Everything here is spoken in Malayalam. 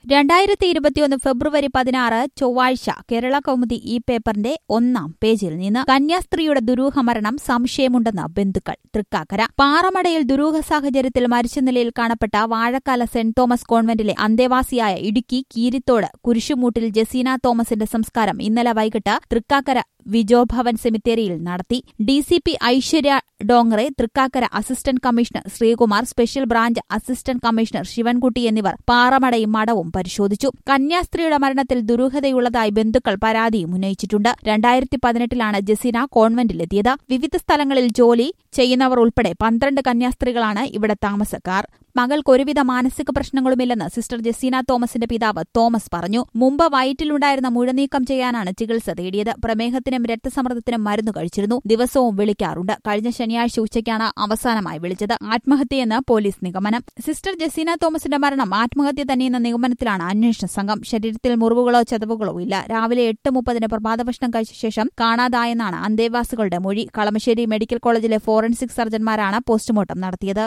രണ്ടായിരത്തി ഇരുപത്തിയൊന്ന് ഫെബ്രുവരി പതിനാറ് ചൊവ്വാഴ്ച കേരള കൗമുദി ഈ പേപ്പറിന്റെ ഒന്നാം പേജിൽ നിന്ന് കന്യാസ്ത്രീയുടെ ദുരൂഹ മരണം സംശയമുണ്ടെന്ന് ബന്ധുക്കൾ തൃക്കാക്കര പാറമടയിൽ ദുരൂഹ സാഹചര്യത്തിൽ മരിച്ച നിലയിൽ കാണപ്പെട്ട വാഴക്കാല സെന്റ് തോമസ് കോൺവെന്റിലെ അന്തേവാസിയായ ഇടുക്കി കീരിത്തോട് കുരിശുമൂട്ടിൽ ജസീന തോമസിന്റെ സംസ്കാരം ഇന്നലെ വൈകിട്ട് തൃക്കാക്കര വിജോഭവൻ സെമിത്തേരിയിൽ നടത്തി D C P Aishwarya Dongre Thrikkakara assistant commissioner Sreekumar special branch assistant commissioner Sivankutty എന്നിവർ പാറമടയും മടവും പരിശോധിച്ചു കന്യാസ്ത്രീയുടെ മരണത്തിൽ ദുരൂഹതയുള്ളതായി ബന്ധുക്കൾ പരാതിയും ഉന്നയിച്ചിട്ടുണ്ട് രണ്ടായിരത്തി പതിനെട്ടിലാണ് ജസീന കോൺവെന്റിലെത്തിയത് വിവിധ സ്ഥലങ്ങളിൽ ജോലി ചെയ്യുന്നവർ ഉൾപ്പെടെ പന്ത്രണ്ട് കന്യാസ്ത്രീകളാണ് ഇവിടെ താമസക്കാർ മകൾക്ക് ഒരുവിധ മാനസിക പ്രശ്നങ്ങളുമില്ലെന്ന് സിസ്റ്റർ ജസീന തോമസിന്റെ പിതാവ് തോമസ് പറഞ്ഞു മുമ്പ് വയറ്റിലുണ്ടായിരുന്ന മുഴനീക്കം ചെയ്യാനാണ് ചികിത്സ തേടിയത് പ്രമേഹത്തിനും രക്തസമ്മർദ്ദത്തിനും മരുന്ന് കഴിച്ചിരുന്നു ദിവസവും വിളിക്കാറുണ്ട് കഴിഞ്ഞ ശനിയാഴ്ച ഉച്ചയ്ക്കാണ് അവസാനമായി വിളിച്ചത് ആത്മഹത്യയെന്ന് പോലീസ് നിഗമനം സിസ്റ്റർ ജസീന തോമസിന്റെ മരണം ആത്മഹത്യ തന്നെയെന്ന നിഗമനത്തിലാണ് അന്വേഷണ സംഘം ശരീരത്തിൽ മുറിവുകളോ ചതവുകളോ ഇല്ല രാവിലെ എട്ട് മുപ്പതിന് പ്രഭാത ഭക്ഷണം കഴിച്ച ശേഷം കാണാതായെന്നാണ് അന്തേവാസികളുടെ മൊഴി കളമശ്ശേരി മെഡിക്കൽ കോളേജിലെ ഫോറൻസിക് സർജൻമാരാണ് പോസ്റ്റ്മോർട്ടം നടത്തിയത്